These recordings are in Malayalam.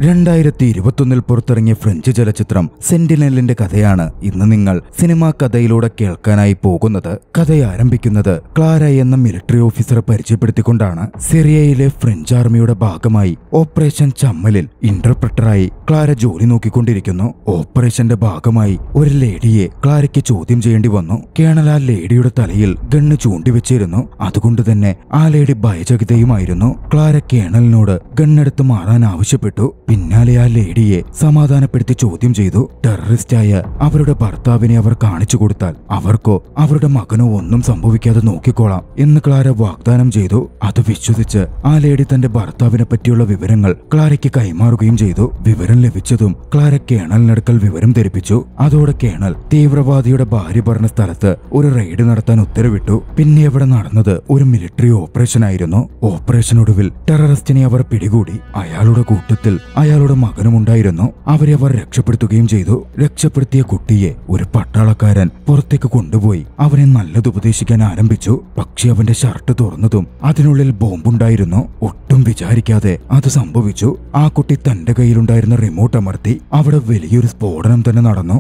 രണ്ടായിരത്തി ഇരുപത്തൊന്നിൽ പുറത്തിറങ്ങിയ ഫ്രഞ്ച് ചലച്ചിത്രം സെന്റിനലിന്റെ കഥയാണ് ഇന്ന് നിങ്ങൾ സിനിമാ കഥയിലൂടെ കേൾക്കാനായി പോകുന്നത് കഥ ആരംഭിക്കുന്നത് ക്ലാര എന്ന മിലിറ്ററി ഓഫീസറെ പരിചയപ്പെടുത്തിക്കൊണ്ടാണ് സിറിയയിലെ ഫ്രഞ്ച് ആർമിയുടെ ഭാഗമായി ഓപ്പറേഷൻ ചമ്മലിൽ ഇന്റർപ്രട്ടറായി ക്ലാര ജോലി നോക്കിക്കൊണ്ടിരിക്കുന്നു ഓപ്പറേഷന്റെ ഭാഗമായി ഒരു ലേഡിയെ ക്ലാരയ്ക്ക് ചോദ്യം ചെയ്യേണ്ടി വന്നു കേണൽ ആ ലേഡിയുടെ തലയിൽ ഗണ്ണ് ചൂണ്ടിവെച്ചിരുന്നു അതുകൊണ്ട് തന്നെ ആ ലേഡി ഭയചകിതയുമായിരുന്നു ക്ലാര കേണലിനോട് ഗണ്ണെടുത്ത് മാറാൻ ആവശ്യപ്പെട്ടു പിന്നാലെ ആ ലേഡിയെ സമാധാനപ്പെടുത്തി ചോദ്യം ചെയ്തു ടെററിസ്റ്റായ അവരുടെ ഭർത്താവിനെ അവർ കാണിച്ചു കൊടുത്താൽ അവർക്കോ അവരുടെ മകനോ ഒന്നും സംഭവിക്കാതെ നോക്കിക്കോളാം എന്ന് ക്ലാര വാഗ്ദാനം ചെയ്തു അത് വിശ്വസിച്ച് ആ ലേഡി തന്റെ ഭർത്താവിനെ പറ്റിയുള്ള വിവരങ്ങൾ ക്ലാരയ്ക്ക് കൈമാറുകയും ചെയ്തു വിവരം ലഭിച്ചതും ക്ലാര കേണലിനടുക്കൽ വിവരം ധരിപ്പിച്ചു അതോടെ കേണൽ തീവ്രവാദിയുടെ ഭാര്യ പറഞ്ഞ സ്ഥലത്ത് ഒരു റെയ്ഡ് നടത്താൻ ഉത്തരവിട്ടു പിന്നെ അവിടെ നടന്നത് ഒരു മിലിറ്ററി ഓപ്പറേഷൻ ആയിരുന്നു ഓപ്പറേഷനൊടുവിൽ ടെററിസ്റ്റിനെ അവർ പിടികൂടി അയാളുടെ കൂട്ടത്തിൽ അയാളുടെ മകനുമുണ്ടായിരുന്നു അവരെ അവർ രക്ഷപ്പെടുത്തുകയും ചെയ്തു രക്ഷപ്പെടുത്തിയ കുട്ടിയെ ഒരു പട്ടാളക്കാരൻ പുറത്തേക്ക് കൊണ്ടുപോയി അവനെ നല്ലത് ഉപദേശിക്കാൻ ആരംഭിച്ചു പക്ഷെ അവന്റെ ഷർട്ട് തുറന്നതും അതിനുള്ളിൽ ബോംബുണ്ടായിരുന്നു ഒട്ടും വിചാരിക്കാതെ അത് സംഭവിച്ചു ആ കുട്ടി തന്റെ കയ്യിലുണ്ടായിരുന്ന റിമോട്ട് അമർത്തി അവിടെ വലിയൊരു സ്ഫോടനം തന്നെ നടന്നു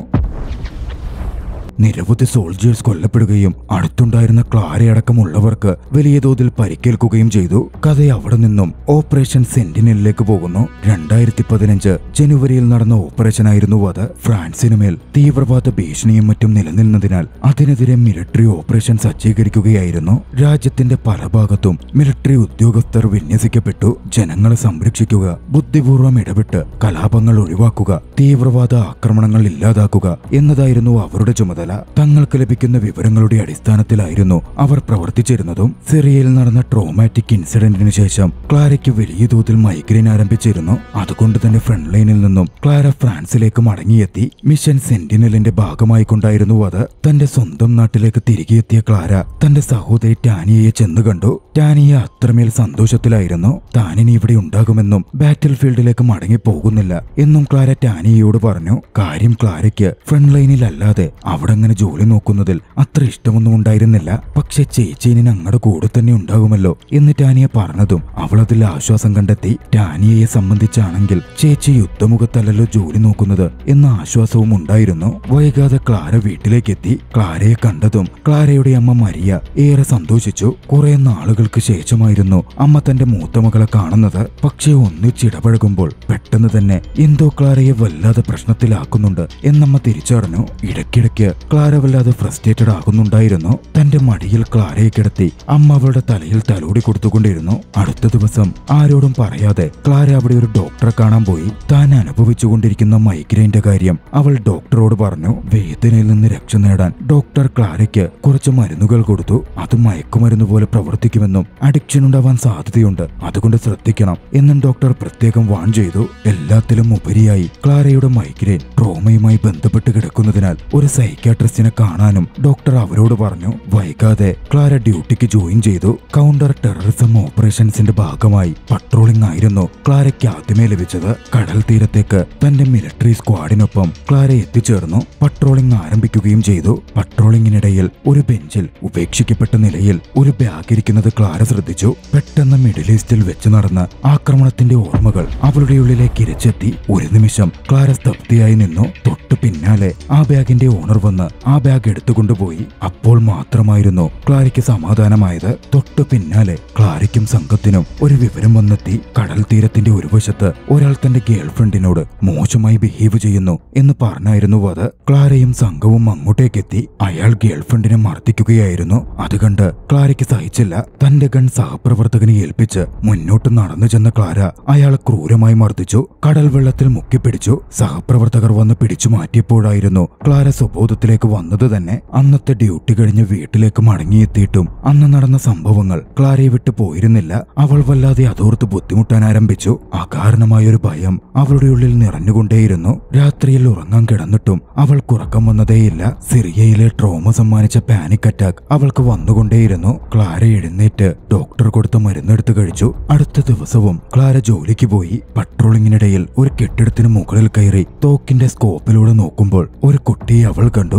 നിരവധി സോൾജേഴ്സ് കൊല്ലപ്പെടുകയും അടുത്തുണ്ടായിരുന്ന ക്ലാരയടക്കമുള്ളവർക്ക് വലിയ തോതിൽ പരിക്കേൽക്കുകയും ചെയ്തു കഥ അവിടെ നിന്നും ഓപ്പറേഷൻ സെന്റിനലിലേക്ക് പോകുന്നു രണ്ടായിരത്തി പതിനഞ്ച് ജനുവരിയിൽ നടന്ന ഓപ്പറേഷൻ ആയിരുന്നു അത് ഫ്രാൻസിനുമേൽ തീവ്രവാദ ഭീഷണിയും മറ്റും നിലനിന്നതിനാൽ അതിനെതിരെ മിലിറ്ററി ഓപ്പറേഷൻ സജ്ജീകരിക്കുകയായിരുന്നു രാജ്യത്തിന്റെ പല ഭാഗത്തും മിലിറ്ററി ഉദ്യോഗസ്ഥർ വിന്യസിക്കപ്പെട്ടു ജനങ്ങളെ സംരക്ഷിക്കുക ബുദ്ധിപൂർവ്വം ഇടപെട്ട് കലാപങ്ങൾ ഒഴിവാക്കുക തീവ്രവാദ ആക്രമണങ്ങൾ ഇല്ലാതാക്കുക എന്നതായിരുന്നു അവരുടെ ചുമതല തങ്ങൾക്ക് ലഭിക്കുന്ന വിവരങ്ങളുടെ അടിസ്ഥാനത്തിലായിരുന്നു അവർ പ്രവർത്തിച്ചിരുന്നതും സിറിയയിൽ നടന്ന ട്രോമാറ്റിക് ഇൻസിഡന്റിന് ശേഷം ക്ലാരയ്ക്ക് വലിയ തോതിൽ മൈഗ്രെയിൻ ആരംഭിച്ചിരുന്നു അതുകൊണ്ട് തന്നെ ഫ്രണ്ട് ലൈനിൽ നിന്നും ക്ലാര ഫ്രാൻസിലേക്ക് മടങ്ങിയെത്തി മിഷൻ സെന്റിനലിന്റെ ഭാഗമായി കൊണ്ടായിരുന്നു അത് തന്റെ സ്വന്തം നാട്ടിലേക്ക് തിരികെ എത്തിയ ക്ലാര തന്റെ സഹോദരി ടാനിയയെ ചെന്ന് കണ്ടു ടാനിയ അത്രമേൽ സന്തോഷത്തിലായിരുന്നു താനിനി ഇവിടെ ഉണ്ടാകുമെന്നും ബാറ്റിൽ ഫീൽഡിലേക്ക് മടങ്ങി പോകുന്നില്ല എന്നും ക്ലാര ടാനിയയോട് പറഞ്ഞു കാര്യം ക്ലാരയ്ക്ക് ഫ്രണ്ട് ലൈനിലല്ലാതെ അവിടെ അങ്ങനെ ജോലി നോക്കുന്നതിൽ അത്ര ഇഷ്ടമൊന്നും ഉണ്ടായിരുന്നില്ല പക്ഷെ ചേച്ചി ഇനി ഞങ്ങളുടെ കൂടെ തന്നെ ഉണ്ടാകുമല്ലോ എന്ന് ടാനിയ പറഞ്ഞതും അവൾ അതിൽ ആശ്വാസം കണ്ടെത്തി ടാനിയയെ സംബന്ധിച്ചാണെങ്കിൽ ചേച്ചി യുദ്ധമുഖത്തല്ലല്ലോ ജോലി നോക്കുന്നത് എന്ന ആശ്വാസവും ഉണ്ടായിരുന്നു വൈകാതെ ക്ലാര വീട്ടിലേക്കെത്തി ക്ലാരയെ കണ്ടതും ക്ലാരയുടെ അമ്മ മരിയ ഏറെ സന്തോഷിച്ചു കുറെ നാളുകൾക്ക് ശേഷമായിരുന്നു അമ്മ തന്റെ മൂത്ത മകളെ കാണുന്നത് പക്ഷേ ഒന്നിച്ചിടപഴകുമ്പോൾ പെട്ടെന്ന് തന്നെ എന്തോ ക്ലാരയെ വല്ലാതെ പ്രശ്നത്തിലാക്കുന്നുണ്ട് എന്നമ്മ തിരിച്ചറിഞ്ഞു ഇടയ്ക്കിടയ്ക്ക് ക്ലാര വല്ലാതെ ഫ്രസ്ട്രേറ്റഡ് ആകുന്നുണ്ടായിരുന്നു തന്റെ മടിയിൽ ക്ലാരയെ കിടത്തി അമ്മ അവളുടെ തലയിൽ തലോടി കൊടുത്തുകൊണ്ടിരുന്നു അടുത്ത ദിവസം ആരോടും പറയാതെ ക്ലാര അവിടെ ഒരു ഡോക്ടറെ കാണാൻ പോയി താൻ അനുഭവിച്ചുകൊണ്ടിരിക്കുന്ന മൈഗ്രെയിന്റെ കാര്യം അവൾ ഡോക്ടറോട് പറഞ്ഞു വേദനയിൽ നിന്ന് രക്ഷ നേടാൻ ഡോക്ടർ ക്ലാരയ്ക്ക് കുറച്ച് മരുന്നുകൾ കൊടുത്തു അത് മയക്കുമരുന്ന് പോലെ പ്രവർത്തിക്കുമെന്നും അഡിക്ഷൻ ഉണ്ടാവാൻ സാധ്യതയുണ്ട് അതുകൊണ്ട് ശ്രദ്ധിക്കണം എന്നും ഡോക്ടർ പ്രത്യേകം വാൺ ചെയ്തു എല്ലാത്തിലും ഉപരിയായി ക്ലാരയുടെ മൈഗ്രെയിൻ ട്രോമയുമായി ബന്ധപ്പെട്ട് കിടക്കുന്നതിനാൽ ഒരു സൈക്യാട്രിസ്റ്റിനെ കാണാനും ഡോക്ടർ അവരോട് പറഞ്ഞു വൈകാതെ ക്ലാര ഡ്യൂട്ടിക്ക് ജോയിൻ ചെയ്തു കൗണ്ടർ ടെററിസം ഓപ്പറേഷൻസിന്റെ ഭാഗമായി പട്രോളിംഗ് ആയിരുന്നു ക്ലാരയ്ക്ക് ആദ്യമേ ലഭിച്ചത് കടൽ തീരത്തേക്ക് തന്റെ മിലിറ്ററി സ്ക്വാഡിനൊപ്പം ക്ലാര എത്തിച്ചേർന്നു പട്രോളിംഗ് ആരംഭിക്കുകയും ചെയ്തു പട്രോളിംഗിനിടയിൽ ഒരു ബെഞ്ചിൽ ഉപേക്ഷിക്കപ്പെട്ട നിലയിൽ ഒരു ബാഗ് ഇരിക്കുന്നത് ക്ലാര ശ്രദ്ധിച്ചു പെട്ടെന്ന് മിഡിൽ ഈസ്റ്റിൽ വെച്ച് നടന്ന ആക്രമണത്തിന്റെ ഓർമ്മകൾ അവളുടെ ഉള്ളിലേക്ക് ഇരച്ചെത്തി ഒരു നിമിഷം ക്ലാര സ്തബ്ധിയായി നിന്നു തൊട്ടു പിന്നാലെ ആ ബാഗിന്റെ ഓണർ വന്ന് ആ ബാഗ് എടുത്തുകൊണ്ടുപോയി അപ്പോൾ മാത്രമായിരുന്നു ക്ലാരയ്ക്ക് സമാധാനമായത് തൊട്ടു പിന്നാലെ ക്ലാരയ്ക്കും സംഘത്തിനും ഒരു വിവരം വന്നെത്തി കടൽ തീരത്തിന്റെ ഒരു വശത്ത് ഒരാൾ തന്റെ ഗേൾഫ്രണ്ടിനോട് മോശമായി ബിഹേവ് ചെയ്യുന്നു എന്ന് പറഞ്ഞായിരുന്നു അത് ക്ലാരയും സംഘവും അങ്ങോട്ടേക്കെത്തി അയാൾ ഗേൾഫ്രണ്ടിനെ മർദ്ദിക്കുകയായിരുന്നു അത് കണ്ട് ക്ലാരയ്ക്ക് സഹിച്ചില്ല തന്റെ ഗൺ സഹപ്രവർത്തകനെ ഏൽപ്പിച്ച് മുന്നോട്ട് നടന്നു ചെന്ന ക്ലാര അയാളെ ക്രൂരമായി മർദ്ദിച്ചു കടൽ വെള്ളത്തിൽ മുക്കിപ്പിടിച്ചു സഹപ്രവർത്തകർ വന്ന് പിടിച്ചു മാറ്റിയപ്പോഴായിരുന്നു ക്ലാര സ്വബോധത്തിലേക്ക് വന്നത് തന്നെ അന്നത്തെ ഡ്യൂട്ടി കഴിഞ്ഞ് വീട്ടിലേക്ക് മടങ്ങിയെത്തിയിട്ടും അന്ന് നടന്ന സംഭവങ്ങൾ ക്ലാരയെ വിട്ടു പോയിരുന്നില്ല അവൾ വല്ലാതെ അതോർത്ത് ബുദ്ധിമുട്ടാൻ ആരംഭിച്ചു അകാരണമായൊരു ഭയം അവളുടെ ഉള്ളിൽ നിറഞ്ഞുകൊണ്ടേയിരുന്നു രാത്രിയിൽ ഉറങ്ങാൻ കിടന്നിട്ടും അവൾക്ക് ഉറക്കം വന്നതേയില്ല സിറിയയിലെ ട്രോമ സമ്മാനിച്ച പാനിക് അറ്റാക്ക് അവൾക്ക് വന്നുകൊണ്ടേയിരുന്നു ക്ലാര എഴുന്നേറ്റ് ഡോക്ടർ കൊടുത്ത മരുന്നെടുത്ത് കഴിച്ചു അടുത്ത ദിവസവും ക്ലാര ജോലിക്ക് പോയി പട്രോളിങ്ങിനിടയിൽ ഒരു കെട്ടിടത്തിന് മുകളിൽ കയറി തോക്കിന്റെ സ്കോപ്പിലൂടെ നോക്കുമ്പോൾ ഒരു കുട്ടിയെ അവൾ കണ്ടു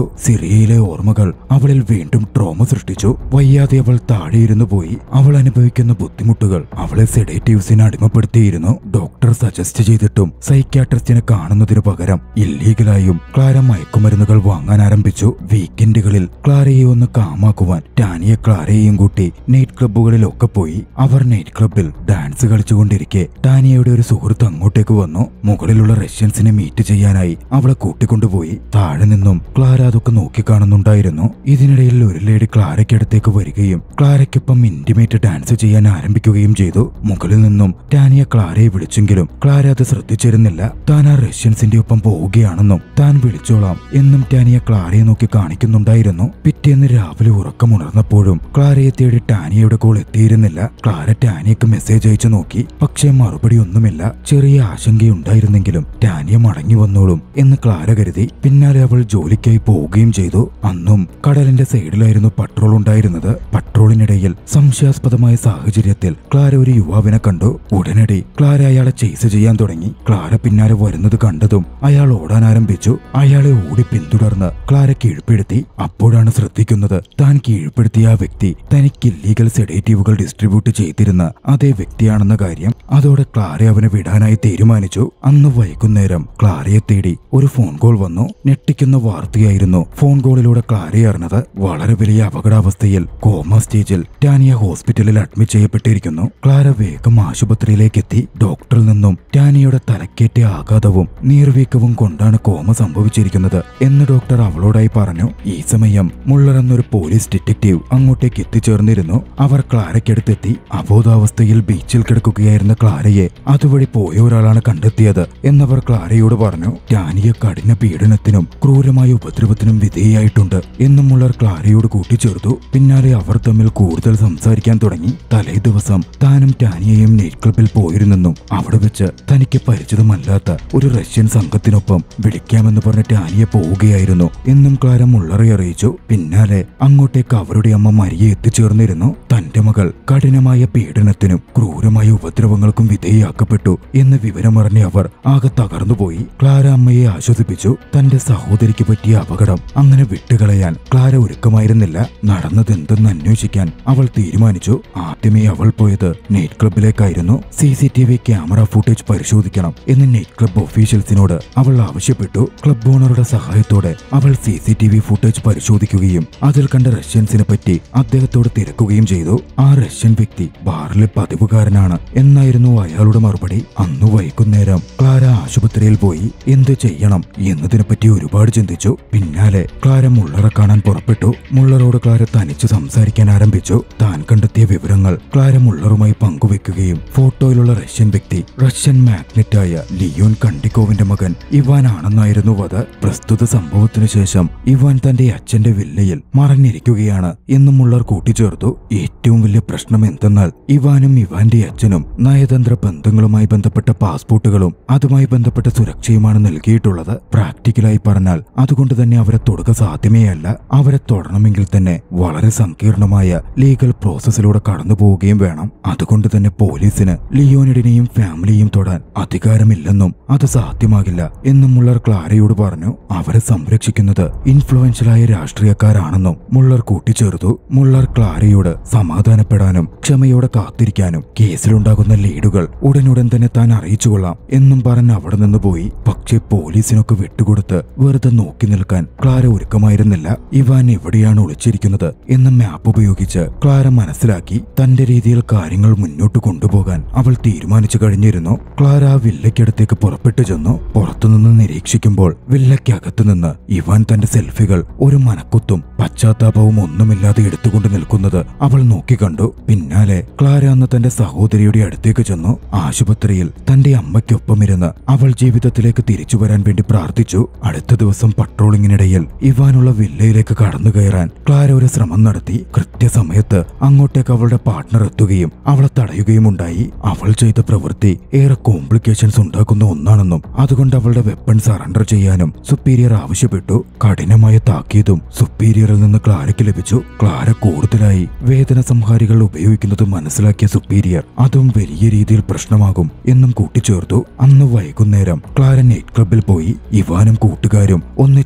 സിറിയയിലെ ഓർമ്മകൾ അവളിൽ വീണ്ടും ട്രോമ സൃഷ്ടിച്ചു വയ്യാതെ അവൾ താഴെയിരുന്നു പോയി അവൾ അനുഭവിക്കുന്ന ബുദ്ധിമുട്ടുകൾ അവളെ സെഡേറ്റീവ്സിന് അടിമപ്പെടുത്തിയിരുന്നു ഡോക്ടർ സജസ്റ്റ് ചെയ്തിട്ടും സൈക്യാട്രിസ്റ്റിനെ കാണുന്നതിനു പകരം ഇല്ലീഗലായും ക്ലാര മയക്കുമരുന്നുകൾ വാങ്ങാൻ ആരംഭിച്ചു വീക്കെൻഡുകളിൽ ക്ലാരയെ ഒന്ന് കാമാക്കുവാൻ ടാനിയെ ക്ലാരയെയും കൂട്ടി നൈറ്റ് ക്ലബ്ബുകളിലൊക്കെ പോയി അവർ നൈറ്റ് ക്ലബ്ബിൽ ഡാൻസ് കളിച്ചുകൊണ്ടിരിക്കെ ടാനിയയുടെ ഒരു സുഹൃത്ത് അങ്ങോട്ടേക്ക് വന്നു മുകളിലുള്ള റഷ്യൻസിനെ മീറ്റ് ചെയ്യാനായി അവളെ കൂട്ടിക്കൊണ്ടുപോയി താഴെ നിന്നും ക്ലാര അതൊക്കെ നോക്കിക്കാണുന്നുണ്ടായിരുന്നു ഇതിനിടയിൽ ഒരു ലേഡി ക്ലാരയ്ക്കടുത്തേക്ക് വരികയും ക്ലാരയ്ക്കൊപ്പം ഇന്റിമേറ്റ് ഡാൻസ് ചെയ്യാൻ ആരംഭിക്കുകയും ചെയ്തു മുകളിൽ നിന്നും ടാനിയ ക്ലാരയെ വിളിച്ചെങ്കിലും ക്ലാര അത് ശ്രദ്ധിച്ചിരുന്നില്ല താൻ ആ റഷ്യൻസിന്റെ ഒപ്പം പോവുകയാണെന്നും താൻ വിളിച്ചോളാം എന്നും ടാനിയ ക്ലാരയെ നോക്കി കാണിക്കുന്നുണ്ടായിരുന്നു പിറ്റേന്ന് രാവിലെ ഉറക്കമുണർന്നപ്പോഴും ക്ലാരയെ തേടി ടാനിയയുടെ കോൾ എത്തിയിരുന്നില്ല ക്ലാര ടാനിയക്ക് മെസ്സേജ് അയച്ചു നോക്കി പക്ഷേ മറുപടി ഒന്നുമില്ല ചെറിയ ആശങ്കയുണ്ടായിരുന്നെങ്കിലും ടാനിയ മടങ്ങി വന്നോളും എന്ന് ക്ലാര കരുതി പിന്നാലെ അവൾ ജോലിക്കായി പോവുകയും ചെയ്തു അന്നും കടലിന്റെ സൈഡിലായിരുന്നു പട്രോൾ ഉണ്ടായിരുന്നത് പട്രോളിനിടയിൽ സംശയാസ്പദമായ സാഹചര്യത്തിൽ ക്ലാര ഒരു യുവാവിനെ കണ്ടു ഉടനടി ക്ലാര അയാളെ ചേസ് ചെയ്യാൻ തുടങ്ങി ക്ലാര പിന്നാലെ വരുന്നത് കണ്ടതും അയാൾ ഓടാൻ ആരംഭിച്ചു അയാളെ ഓടി പിന്തുടർന്ന് ക്ലാര കീഴ്പ്പെടുത്തി അപ്പോഴാണ് ശ്രദ്ധിക്കുന്നത് താൻ കീഴ്പ്പെടുത്തിയ ആ വ്യക്തി തനിക്ക് ഇല്ലീഗൽ സെഡേറ്റീവുകൾ ഡിസ്ട്രിബ്യൂട്ട് ചെയ്തിരുന്ന അതേ വ്യക്തിയാണെന്ന കാര്യം അതോടെ ക്ലാര അവനെ വിടാനായി തീരുമാനിച്ചു അന്ന് വൈകുന്നേരം ക്ലാരയെ തേടി ഒരു ഫോൺ കോൾ വന്നു ഞെട്ടിക്കുന്ന വാർത്തയായിരുന്നു ഫോൺ കോളിലൂടെ ക്ലാരയെ അറിഞ്ഞത് വളരെ വലിയ അപകടാവസ്ഥയിൽ കോമ സ്റ്റേജിൽ ടാനിയ ഹോസ്പിറ്റലിൽ അഡ്മിറ്റ് ചെയ്യപ്പെട്ടിരിക്കുന്നു ക്ലാര വേഗം ആശുപത്രിയിലേക്ക് എത്തി ഡോക്ടറിൽ നിന്നും ടാനിയുടെ തലക്കേറ്റ ആഘാതവും നീർവീക്കവും കൊണ്ടാണ് കോമ സംഭവിച്ചിരിക്കുന്നത് എന്ന് ഡോക്ടർ അവളോടായി പറഞ്ഞു ഈ സമയം മുള്ളർ എന്നൊരു പോലീസ് ഡിറ്റക്റ്റീവ് അങ്ങോട്ടേക്ക് എത്തിച്ചേർന്നിരുന്നു അവർ ക്ലാരയ്ക്കടുത്തെത്തി അബോധാവസ്ഥയിൽ ബീച്ചിൽ കിടക്കുകയായിരുന്ന ക്ലാരയെ അതുവഴി പോയ ഒരാളാണ് കണ്ടെത്തിയത് എന്നവർ ക്ലാരയോട് പറഞ്ഞു ടാനിയ കഠിന പീഡനത്തിനും ക്രൂരമായ ഉപദ്രവത്തിനും വിധേയായിട്ടുണ്ട് എന്നും മുള്ളർ ക്ലാരയോട് കൂട്ടിച്ചേർത്തു പിന്നാലെ അവർ തമ്മിൽ കൂടുതൽ സംസാരിക്കാൻ തുടങ്ങി തലേ ദിവസം താനും ടാനിയയും നൈറ്റ് ക്ലബിൽ പോയിരുന്നെന്നും അവിടെ വെച്ച് തനിക്ക് പരിചിതമല്ലാത്ത ഒരു റഷ്യൻ സംഘത്തിനൊപ്പം വിളിക്കാമെന്ന് പറഞ്ഞ് ടാനിയ പോവുകയായിരുന്നു എന്നും ക്ലാര മുള്ളറെ അറിയിച്ചു പിന്നാലെ അങ്ങോട്ടേക്ക് അവരുടെ അമ്മ മരിയ എത്തിച്ചേർന്നിരുന്നു തന്റെ മകൾ കഠിനമായ പീഡനത്തിനും ക്രൂരമായ ഉപദ്രവങ്ങൾക്കും വിധേയാക്കപ്പെട്ടു എന്ന വിവരമറിഞ്ഞ അവർ ആകെ തകർന്നുപോയി ക്ലാര അമ്മയെ ആശ്വസിപ്പിച്ചു തന്റെ സഹോദരിക്ക് പറ്റിയ അപകടം അങ്ങനെ വിട്ടുകളയാൻ ക്ലാര ഒരുക്കമായിരുന്നില്ല നടന്നതെന്തെന്ന് അന്വേഷിക്കാൻ അവൾ തീരുമാനിച്ചു ആദ്യമേ അവൾ പോയത് നൈറ്റ് ക്ലബിലേക്കായിരുന്നു C C T V camera footage പരിശോധിക്കണം എന്ന് നൈറ്റ് ക്ലബ് ഒഫീഷ്യൽസിനോട് അവൾ ആവശ്യപ്പെട്ടു ക്ലബ് ഓണറുടെ സഹായത്തോടെ അവൾ C C T V footage പരിശോധിക്കുകയും അതിൽ കണ്ട റഷ്യൻസിനെ പറ്റി അദ്ദേഹത്തോട് തിരക്കുകയും ചെയ്തു ആ റഷ്യൻ വ്യക്തി ബാറിലെ പതിവുകാരനാണ് എന്നായിരുന്നു അയാളുടെ മറുപടി അന്നു വൈകുന്നേരം ക്ലാര ആശുപത്രിയിൽ പോയി എന്ത് ചെയ്യണം എന്നതിനെപ്പറ്റി ഒരുപാട് ചിന്തിച്ചു പിന്നാലെ ക്ലാര മുള്ളറെ കാണാൻ പുറപ്പെട്ടു മുള്ളറോട് ക്ലാര തനിച്ച് സംസാരിക്കാൻ ആരംഭിച്ചു താൻ കണ്ടെത്തിയ വിവരങ്ങൾ ക്ലാര മുള്ളറുമായി പങ്കുവെക്കുകയും ഫോട്ടോയിലുള്ള റഷ്യൻ വ്യക്തി റഷ്യൻ മാഗ്നറ്റായ ലിയോൻ കണ്ടിക്കോവിന്റെ മകൻ ഇവാൻ ആണെന്നായിരുന്നു വധ പ്രസ്തുത സംഭവത്തിനു ശേഷം ഇവാൻ തന്റെ അച്ഛന്റെ വില്ലയിൽ മറഞ്ഞിരിക്കുകയാണ് എന്നും മുള്ളർ കൂട്ടിച്ചേർത്തു ഏറ്റവും വലിയ പ്രശ്നം എന്തെന്നാൽ ഇവാനും ഇവാന്റെ അച്ഛനും നയതന്ത്ര ബന്ധങ്ങളുമായി ബന്ധപ്പെട്ട പാസ്പോർട്ടുകളും അതുമായി ബന്ധപ്പെട്ട സുരക്ഷയുമാണ് നൽകിയിട്ടുള്ളത് പ്രാക്ടിക്കലായി പറഞ്ഞാൽ അതുകൊണ്ട് തന്നെ അവരെ തൊടുക സാധ്യമേ അല്ല അവരെ തൊടണമെങ്കിൽ തന്നെ വളരെ സങ്കീർണമായ ലീഗൽ പ്രോസസ്സിലൂടെ കടന്നു പോവുകയും വേണം അതുകൊണ്ട് തന്നെ പോലീസിന് ലിയോണിഡിനെയും ഫാമിലിയും തൊടാൻ അധികാരമില്ലെന്നും അത് സാധ്യമാകില്ല എന്നും മുള്ളർ ക്ലാരയോട് പറഞ്ഞു അവരെ സംരക്ഷിക്കുന്നത് ഇൻഫ്ലുവൻഷ്യലായ രാഷ്ട്രീയക്കാരാണെന്നും മുള്ളർ കൂട്ടിച്ചേർത്തു മുള്ളർ ക്ലാരയോട് സമാധാനപ്പെടാനും ക്ഷമയോടെ കാത്തിരിക്കാനും കേസിലുണ്ടാകുന്ന ലീഡുകൾ ഉടനുടൻ തന്നെ താൻ അറിയിച്ചുകൊള്ളാം എന്നും പറഞ്ഞ് അവിടെ നിന്ന് പോയി പക്ഷേ പോലീസിനൊക്കെ വിട്ടുകൊടുത്ത് വെറുതെ നോക്കി നിൽക്കാൻ ക്ലാര ഒരുക്കമായിരുന്നില്ല ഇവാൻ എവിടെയാണ് ഒളിച്ചിരിക്കുന്നത് എന്ന മാപ്പ് ഉപയോഗിച്ച് ക്ലാര മനസ്സിലാക്കി തന്റെ രീതിയിൽ കാര്യങ്ങൾ മുന്നോട്ട് കൊണ്ടുപോകാൻ അവൾ തീരുമാനിച്ചു കഴിഞ്ഞിരുന്നു ക്ലാര ആ വില്ലയ്ക്കടുത്തേക്ക് പുറപ്പെട്ടു ചെന്നു പുറത്തുനിന്ന് നിരീക്ഷിക്കുമ്പോൾ വില്ലയ്ക്കകത്തു നിന്ന് ഇവാൻ തന്റെ സെൽഫികൾ ഒരു മനക്കുത്തും പശ്ചാത്താപവും ഒന്നുമില്ലാതെ എടുത്തുകൊണ്ട് നിൽക്കുന്നത് അവൾ നോക്കിക്കണ്ടു പിന്നാലെ ക്ലാര അന്ന് തന്റെ സഹോദരിയുടെ അടുത്തേക്ക് ചെന്നു ആശുപത്രിയിൽ തന്റെ അമ്മയ്ക്കൊപ്പം ഇരുന്ന് അവൾ ജീവിതത്തിലേക്ക് തിരിച്ചു വരാൻ വേണ്ടി പ്രാർത്ഥിച്ചു അടുത്ത ദിവസം പട്രോളിങ്ങിനിടയിൽ ഇവാനുള്ള വില്ലയിലേക്ക് കടന്നു കയറാൻ ക്ലാര ഒരു ശ്രമം നടത്തി കൃത്യസമയത്ത് അങ്ങോട്ടേക്ക് അവളുടെ പാർട്ട്ണർ എത്തുകയും അവളെ തടയുകയും ഉണ്ടായി അവൾ ചെയ്ത പ്രവൃത്തി ഏറെ കോംപ്ലിക്കേഷൻസ് ഉണ്ടാക്കുന്ന ഒന്നാണെന്നും അതുകൊണ്ട് അവളുടെ വെപ്പൺ സറണ്ടർ ചെയ്യാനും സുപ്പീരിയർ ആവശ്യപ്പെട്ടു കഠിനമായ താക്കീതും സുപ്പീരിയറിൽ നിന്ന് ക്ലാരയ്ക്ക് ലഭിച്ചു ക്ലാര കൂടുതലായി വേദന സംഹാരികൾ ഉപയോഗിക്കുന്നത് മനസ്സിലാക്കിയ സുപ്പീരിയർ അതും വലിയ രീതിയിൽ പ്രശ്നമാകും എന്നും കൂട്ടിച്ചേർത്തു അന്ന് വൈകുന്നേരം ക്ലാര നൈറ്റ് ക്ലബിൽ പോയി ഇവാനും കൂട്ടുകാരും ഒന്നിച്ചങ്ങോട്ടേക്ക്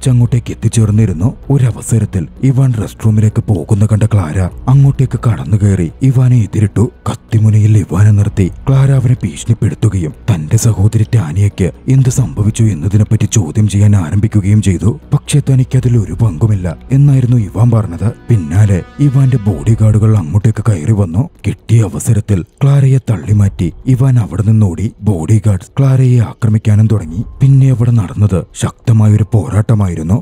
അങ്ങോട്ടേക്ക് എത്തിച്ചേർന്നിരുന്നു ഒരവസരത്തിൽ ഇവാൻ റെസ്റ്റ് റൂമിലേക്ക് പോകുന്ന കണ്ട ക്ലാര അങ്ങോട്ടേക്ക് കടന്നു കയറി ഇവാനെ എതിരിട്ടു കത്തിമുനയിൽ ഇവാനെ നിർത്തി ക്ലാര അവനെ ഭീഷണിപ്പെടുത്തുകയും തന്റെ സഹോദരി ടാനിയയ്ക്ക് എന്ത് സംഭവിച്ചു എന്നതിനെപ്പറ്റി ചോദ്യം ചെയ്യാൻ ആരംഭിക്കുകയും ചെയ്തു പക്ഷേ തനിക്കതിൽ ഒരു പങ്കുമില്ല എന്നായിരുന്നു ഇവാൻ പറഞ്ഞത് പിന്നാലെ ഇവാന്റെ ബോഡി ഗാർഡുകൾ അങ്ങോട്ടേക്ക് കയറി വന്നു കിട്ടിയ അവസരത്തിൽ ക്ലാരയെ തള്ളിമാറ്റി ഇവാൻ അവിടെ നിന്നോടി ബോഡി ഗാർഡ്സ് ക്ലാരയെ ആക്രമിക്കാനും തുടങ്ങി പിന്നെ അവിടെ നടന്നത് ശക്തമായൊരു പോരാട്ടമായിരുന്നു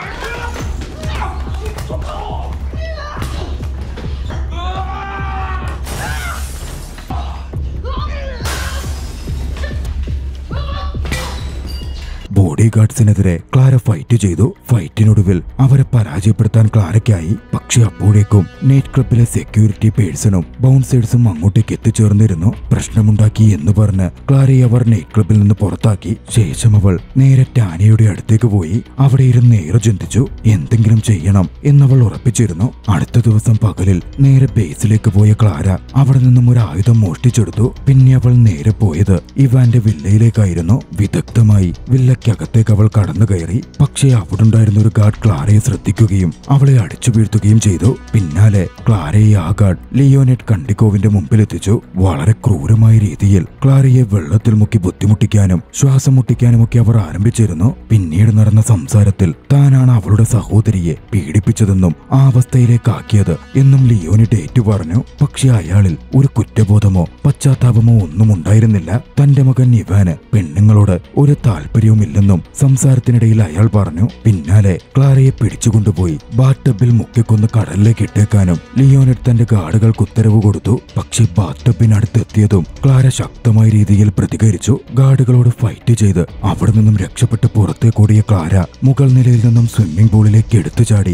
ബോഡി ഗാർഡ്സിനെതിരെ ക്ലാര ഫൈറ്റ് ചെയ്തു ഫൈറ്റിനൊടുവിൽ അവരെ പരാജയപ്പെടുത്താൻ ക്ലാരയ്ക്കായി പക്ഷെ അപ്പോഴേക്കും നൈറ്റ് ക്ലബിലെ സെക്യൂരിറ്റി പേഴ്സണും ബൗൺസേഴ്സും അങ്ങോട്ടേക്ക് എത്തിച്ചേർന്നിരുന്നു പ്രശ്നമുണ്ടാക്കി എന്ന് പറഞ്ഞ് ക്ലാരയെ അവർ നൈറ്റ് ക്ലബിൽ നിന്ന് പുറത്താക്കി ശേഷം അവൾ നേരെ ടാനിയുടെ അടുത്തേക്ക് പോയി അവിടെ ഇരുന്ന് നേരെ ചിന്തിച്ചു എന്തെങ്കിലും ചെയ്യണം എന്നവൾ ഉറപ്പിച്ചിരുന്നു അടുത്ത ദിവസം പകലിൽ നേരെ ബേസിലേക്ക് പോയ ക്ലാര അവിടെ നിന്നും ഒരു ആയുധം മോഷ്ടിച്ചെടുത്തു പിന്നെ അവൾ നേരെ പോയത് ഇവാന്റെ വില്ലയിലേക്കായിരുന്നു വിദഗ്ധമായി വില്ലയ്ക്കകത്തേക്ക് അവൾ കടന്നു കയറി പക്ഷേ അവിടുണ്ടായിരുന്ന ഒരു ഗാർഡ് ക്ലാരയെ ശ്രദ്ധിക്കുകയും അവളെ അടിച്ചു വീഴ്ത്തുകയും ചെയ്തു പിന്നാലെ ക്ലാരയെ ആ ഗാർഡ് ലിയോനെറ്റ് കണ്ടിക്കോവിന്റെ മുമ്പിലെത്തിച്ചു വളരെ ക്രൂരമായ രീതിയിൽ ക്ലാരയെ വെള്ളത്തിൽ മുക്കി ബുദ്ധിമുട്ടിക്കാനും ശ്വാസം മുട്ടിക്കാനും ഒക്കെ അവർ ആരംഭിച്ചിരുന്നു പിന്നീട് നടന്ന സംസാരത്തിൽ താനാണ് അവളുടെ സഹോദരിയെ പീഡിപ്പിച്ചതെന്നും ആ അവസ്ഥയിലേക്കാക്കിയത് എന്നും ലിയോനെറ്റ് ഏറ്റു പറഞ്ഞു പക്ഷെ അയാളിൽ ഒരു കുറ്റബോധമോ പശ്ചാത്താപമോ ഒന്നും ഉണ്ടായിരുന്നില്ല തന്റെ മകൻ ഇവാന് പെണ്ണുങ്ങളോട് ഒരു താല്പര്യവുമില്ലെന്നും സംസാരത്തിനിടയിൽ അയാൾ പറഞ്ഞു പിന്നാലെ ക്ലാരയെ പിടിച്ചുകൊണ്ടുപോയി ബാത്തബിൽ മുക്കിക്കൊന്ന് കടലിലേക്ക് ഇട്ടേക്കാനും ലിയോനെറ്റ് തന്റെ ഗാർഡുകൾക്ക് ഉത്തരവ് കൊടുത്തു പക്ഷെ ബാത്തബിനടുത്തെത്തിയതും ക്ലാര ശക്തമായ രീതിയിൽ പ്രതികരിച്ചു ഗാർഡുകളോട് ഫൈറ്റ് ചെയ്ത് അവിടെ നിന്നും രക്ഷപ്പെട്ട് പുറത്തേക്കോടിയ ക്ലാര മുകൾ നിലയിൽ നിന്നും സ്വിമ്മിംഗ് പൂളിലേക്ക് എടുത്തു ചാടി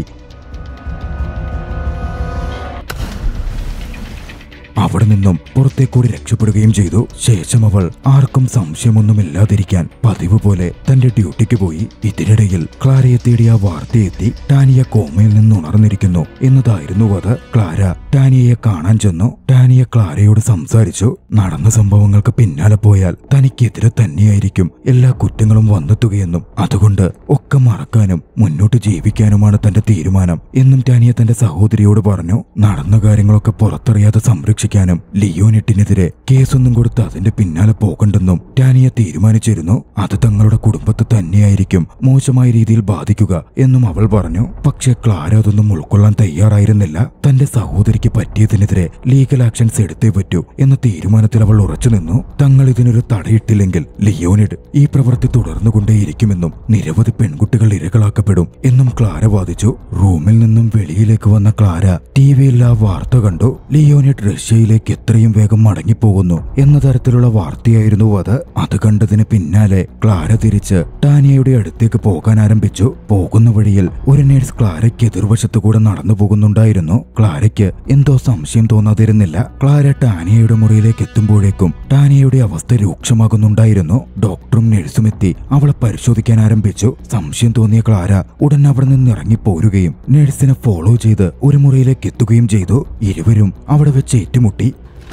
അവിടെ നിന്നും പുറത്തേക്കൂടി രക്ഷപ്പെടുകയും ചെയ്തു ശേഷം അവൾ ആർക്കും സംശയമൊന്നുമില്ലാതിരിക്കാൻ പതിവ് പോലെ തന്റെ ഡ്യൂട്ടിക്ക് പോയി ഇതിനിടയിൽ ക്ലാരയെ തേടി ആ വാർത്തയെത്തി ടാനിയ കോമയിൽ നിന്ന് ഉണർന്നിരിക്കുന്നു എന്നതായിരുന്നു അത് ക്ലാര ടാനിയയെ കാണാൻ ചെന്നു ടാനിയ ക്ലാരയോട് സംസാരിച്ചു നടന്ന സംഭവങ്ങൾക്ക് പിന്നാലെ പോയാൽ തനിക്കെതിരെ തന്നെയായിരിക്കും എല്ലാ കുറ്റങ്ങളും വന്നെത്തുകയെന്നും അതുകൊണ്ട് ഒക്കെ മറക്കാനും മുന്നോട്ട് ജീവിക്കാനുമാണ് തന്റെ തീരുമാനം എന്നും ടാനിയ തന്റെ സഹോദരിയോട് പറഞ്ഞു നടന്ന കാര്യങ്ങളൊക്കെ പുറത്തറിയാതെ സംരക്ഷിക്കാനും ലിയോനെറ്റിനെതിരെ കേസൊന്നും കൊടുത്ത് അതിന്റെ പിന്നാലെ പോകണ്ടെന്നും ടാനിയ തീരുമാനിച്ചിരുന്നു അത് തങ്ങളുടെ കുടുംബത്തെ തന്നെയായിരിക്കും മോശമായ രീതിയിൽ ബാധിക്കുക എന്നും അവൾ പറഞ്ഞു പക്ഷെ ക്ലാര അതൊന്നും ഉൾക്കൊള്ളാൻ തയ്യാറായിരുന്നില്ല തന്റെ സഹോദരിക്ക് പറ്റിയതിനെതിരെ ലീഗൽ ആക്ഷൻസ് എടുത്തേ പറ്റൂ എന്ന തീരുമാനത്തിൽ അവൾ ഉറച്ചു നിന്നു തങ്ങൾ ഇതിനൊരു തടയിട്ടില്ലെങ്കിൽ ലിയോണിഡ് ഈ പ്രവൃത്തി തുടർന്നുകൊണ്ടേയിരിക്കുമെന്നും നിരവധി പെൺകുട്ടികൾ ഇരകളാക്കപ്പെടും എന്നും ക്ലാര വാദിച്ചു റൂമിൽ നിന്നും വെളിയിലേക്ക് വന്ന ക്ലാര ടി വിയിൽ ആ വാർത്ത കണ്ടു ലിയോണിഡ് റഷ്യയിലേക്ക് എത്രയും വേഗം മടങ്ങിപ്പോകുന്നു എന്ന തരത്തിലുള്ള വാർത്തയായിരുന്നു അത് അത് കണ്ടതിന് പിന്നാലെ ക്ലാര തിരിച്ച് ടാനിയയുടെ അടുത്തേക്ക് പോകാൻ ആരംഭിച്ചു പോകുന്ന വഴിയിൽ ഒരു നേഴ്സ് ക്ലാരയ്ക്ക് എതിർവശത്തു കൂടെ നടന്നു പോകുന്നുണ്ടായിരുന്നു ക്ലാരയ്ക്ക് എന്തോ സംശയം തോന്നാതിരുന്നില്ല ക്ലാര ടാനിയയുടെ മുറിയിലേക്ക് എത്തുമ്പോഴേക്കും ടാനിയയുടെ അവസ്ഥ രൂക്ഷമാകുന്നുണ്ടായിരുന്നു ഡോക്ടറും നഴ്സും എത്തി അവളെ പരിശോധിക്കാൻ ആരംഭിച്ചു സംശയം തോന്നിയ ക്ലാര ഉടൻ അവിടെ നിന്ന് ഇറങ്ങി പോരുകയും നഴ്സിനെ ഫോളോ ചെയ്ത് ഒരു മുറിയിലേക്ക് എത്തുകയും ചെയ്തു ഇരുവരും അവിടെ വെച്ച് ഏറ്റുമുട്ടി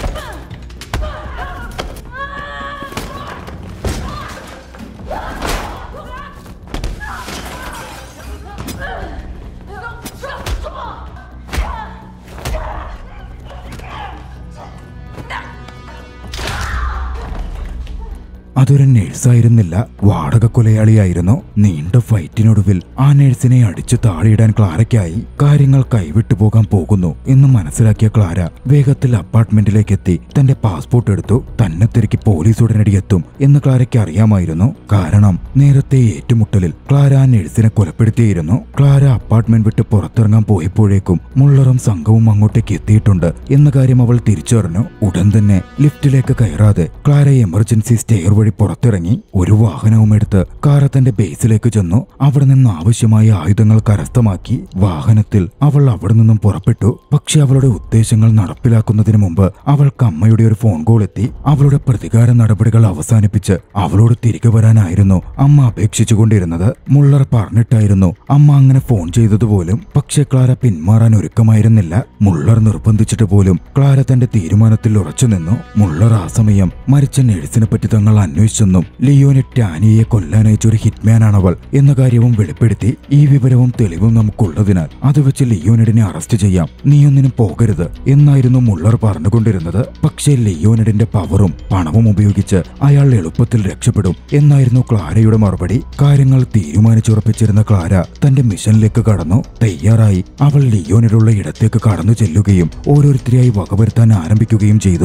അതൊരു നഴ്സായിരുന്നില്ല വാടക കൊലയാളിയായിരുന്നു നീണ്ട ഫൈറ്റിനൊടുവിൽ ആ നഴ്സിനെ അടിച്ചു താഴെയിടാൻ ക്ലാരയ്ക്കായി കാര്യങ്ങൾ കൈവിട്ടു പോകാൻ പോകുന്നു എന്ന് മനസ്സിലാക്കിയ ക്ലാര വേഗത്തിൽ അപ്പാർട്ട്മെന്റിലേക്ക് എത്തി തന്റെ പാസ്പോർട്ട് എടുത്തു തന്നെ തിരക്കി പോലീസ് ഉടനടി എത്തും എന്ന് ക്ലാരയ്ക്ക് അറിയാമായിരുന്നു കാരണം നേരത്തെ ഏറ്റുമുട്ടലിൽ ക്ലാര ആ നഴ്സിനെ കൊലപ്പെടുത്തിയിരുന്നു ക്ലാര അപ്പാർട്ട്മെന്റ് വിട്ട് പുറത്തിറങ്ങാൻ പോയപ്പോഴേക്കും മുള്ളറും സംഘവും അങ്ങോട്ടേക്ക് എത്തിയിട്ടുണ്ട് എന്ന കാര്യം അവൾ തിരിച്ചറിഞ്ഞു ഉടൻ തന്നെ ലിഫ്റ്റിലേക്ക് കയറാതെ ക്ലാര എമർജൻസി സ്റ്റെയർ വഴി പുറത്തിറങ്ങി ഒരു വാഹനവും എടുത്ത് കാർ തന്റെ ബേസിലേക്ക് ചെന്നു അവിടെ നിന്ന് ആവശ്യമായ ആയുധങ്ങൾ കരസ്ഥമാക്കി വാഹനത്തിൽ അവൾ അവിടെ നിന്നും പുറപ്പെട്ടു പക്ഷെ അവളുടെ ഉദ്ദേശങ്ങൾ നടപ്പിലാക്കുന്നതിന് മുമ്പ് അവൾക്ക് അമ്മയുടെ ഒരു ഫോൺ കോൾ എത്തി അവളുടെ പ്രതികാര നടപടികൾ അവസാനിപ്പിച്ച് അവളോട് തിരികെ വരാനായിരുന്നു അമ്മ അപേക്ഷിച്ചുകൊണ്ടിരുന്നത് മുള്ളർ പറഞ്ഞിട്ടായിരുന്നു അമ്മ അങ്ങനെ ഫോൺ ചെയ്തത് പോലും പക്ഷെ ക്ലാര പിന്മാറാൻ ഒരുക്കമായിരുന്നില്ല മുള്ളർ നിർബന്ധിച്ചിട്ട് പോലും ക്ലാര തന്റെ തീരുമാനത്തിൽ ഉറച്ചു നിന്നു മുള്ളർ ആ സമയം മരിച്ച നഴ്സിനെ പറ്റി തങ്ങൾ അന്വേഷിച്ചെന്നും ലിയോനെ ടാനിയെ കൊല്ലാനയച്ച ഒരു ഹിറ്റ്മാനാണവൾ എന്ന കാര്യവും വെളിപ്പെടുത്തി ഈ വിവരവും തെളിവും നമുക്കുള്ളതിനാൽ അത് വെച്ച് ലിയോനഡിനെ അറസ്റ്റ് ചെയ്യാം നീയൊന്നിനും പോകരുത് എന്നായിരുന്നു മുള്ളർ പറഞ്ഞുകൊണ്ടിരുന്നത് പക്ഷേ ലിയോനഡിന്റെ പവറും പണവും ഉപയോഗിച്ച് അയാൾ എളുപ്പത്തിൽ രക്ഷപ്പെടും എന്നായിരുന്നു ക്ലാരയുടെ മറുപടി കാര്യങ്ങൾ തീരുമാനിച്ചുറപ്പിച്ചിരുന്ന ക്ലാര തന്റെ മിഷനിലേക്ക് കടന്നു തയ്യാറായി അവൾ ലിയോനടുള്ള ഇടത്തേക്ക് കടന്നു ചെല്ലുകയും ഓരോരുത്തരെയായി വകവരുത്താൻ ആരംഭിക്കുകയും ചെയ്തു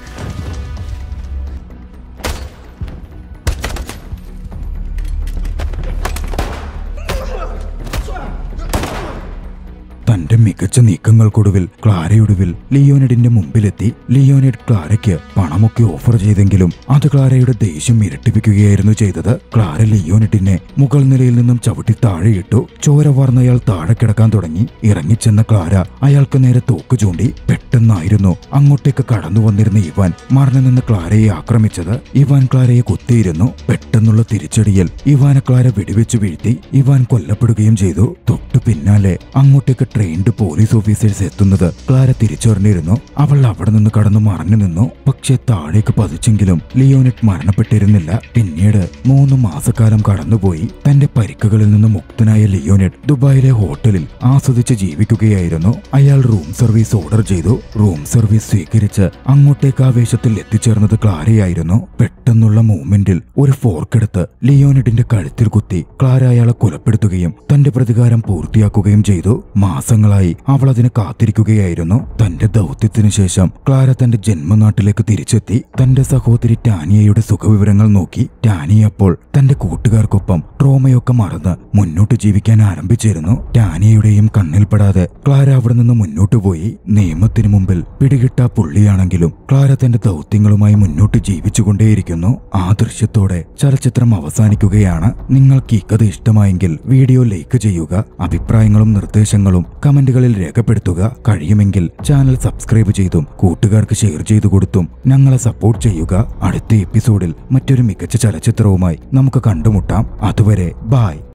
തന്റെ മികച്ച നീക്കങ്ങൾക്കൊടുവിൽ ക്ലാരയൊടുവിൽ ലിയോനെഡിന്റെ മുമ്പിലെത്തി ലിയോനെഡ് ക്ലാരയ്ക്ക് പണമൊക്കെ ഓഫർ ചെയ്തെങ്കിലും അത് ക്ലാരയുടെ ദേഷ്യം ഇരട്ടിപ്പിക്കുകയായിരുന്നു ചെയ്തത് ക്ലാര ലിയോനെഡിനെ മുകൾ നിലയിൽ നിന്നും ചവിട്ടി താഴെയിട്ടു ചോര വാർന്നയാൾ താഴെ കിടക്കാൻ തുടങ്ങി ഇറങ്ങിച്ചെന്ന ക്ലാര അയാൾക്ക് നേരെ തോക്ക് ചൂണ്ടി പെട്ടെന്നായിരുന്നു അങ്ങോട്ടേക്ക് കടന്നു വന്നിരുന്ന ഇവാൻ മറഞ്ഞു നിന്ന് ക്ലാരയെ ആക്രമിച്ചത് ഇവാൻ ക്ലാരയെ കുത്തിയിരുന്നു പെട്ടെന്നുള്ള തിരിച്ചടിയിൽ ഇവാനെ ക്ലാര വെടിവെച്ചു വീഴ്ത്തി ഇവാൻ കൊല്ലപ്പെടുകയും ചെയ്തു തൊട്ടു പിന്നാലെ അങ്ങോട്ടേക്ക് ട്രെയിൻഡ് പോലീസ് ഓഫീസേഴ്സ് എത്തുന്നത് ക്ലാര തിരിച്ചറിഞ്ഞിരുന്നു അവൾ അവിടെ നിന്ന് കടന്നു മറഞ്ഞു നിന്നു പക്ഷേ താഴേക്ക് പതിച്ചെങ്കിലും ലിയോനെറ്റ് മരണപ്പെട്ടിരുന്നില്ല പിന്നീട് മൂന്ന് മാസക്കാലം കടന്നുപോയി തന്റെ പരിക്കുകളിൽ നിന്ന് മുക്തനായ ലിയോനെറ്റ് ദുബായിലെ ഹോട്ടലിൽ ആസ്വദിച്ച് ജീവിക്കുകയായിരുന്നു അയാൾ റൂം സർവീസ് ഓർഡർ ചെയ്തു റൂം സർവീസ് സ്വീകരിച്ച് അങ്ങോട്ടേക്ക് ആവേശത്തിൽ എത്തിച്ചേർന്നത് ക്ലാരയായിരുന്നു പെട്ടെന്നുള്ള മൂവ്മെന്റിൽ ഒരു ഫോർക്കെടുത്ത് ലിയോനെറ്റിന്റെ കഴുത്തിൽ കുത്തി ക്ലാര അയാളെ കൊലപ്പെടുത്തുകയും തന്റെ പ്രതികാരം പൂർത്തിയാക്കുകയും ചെയ്തു മാസങ്ങളായി അവൾ അതിന് കാത്തിരിക്കുകയായിരുന്നു തന്റെ ദൗത്യത്തിനു ശേഷം ക്ലാര തന്റെ ജന്മനാട്ടിലേക്ക് തിരിച്ചെത്തി തന്റെ സഹോദരി ടാനിയയുടെ സുഖവിവരങ്ങൾ നോക്കി ടാനിയ അപ്പോൾ തന്റെ കൂട്ടുകാർക്കൊപ്പം ട്രോമയൊക്കെ മറന്ന് മുന്നോട്ട് ജീവിക്കാൻ ആരംഭിച്ചിരുന്നു ടാനിയയുടെയും കണ്ണിൽപ്പെടാതെ ക്ലാര അവിടെ നിന്ന് മുന്നോട്ട് പോയി നിയമത്തിനു മുമ്പിൽ പിടികിട്ട പുള്ളിയാണെങ്കിലും ക്ലാര തന്റെ ദൗത്യങ്ങളുമായി മുന്നോട്ട് ജീവിച്ചുകൊണ്ടേയിരിക്കുന്നു ആ ദൃശ്യത്തോടെ ചലച്ചിത്രം അവസാനിക്കുകയാണ് നിങ്ങൾക്ക് ഈ കഥ ഇഷ്ടമായെങ്കിൽ വീഡിയോ ലൈക്ക് ചെയ്യുക അഭിപ്രായങ്ങളും നിർദ്ദേശങ്ങളും കമന്റുകളിൽ രേഖപ്പെടുത്തുക കഴിയുമെങ്കിൽ ചാനൽ സബ്സ്ക്രൈബ് ചെയ്തും കൂട്ടുകാർക്ക് ഷെയർ ചെയ്തു കൊടുത്തും ഞങ്ങളെ സപ്പോർട്ട് ചെയ്യുക അടുത്ത എപ്പിസോഡിൽ മറ്റൊരു മികച്ച ചലച്ചിത്രവുമായി നമുക്ക് കണ്ടുമുട്ടാം അതുവരെ ബായ്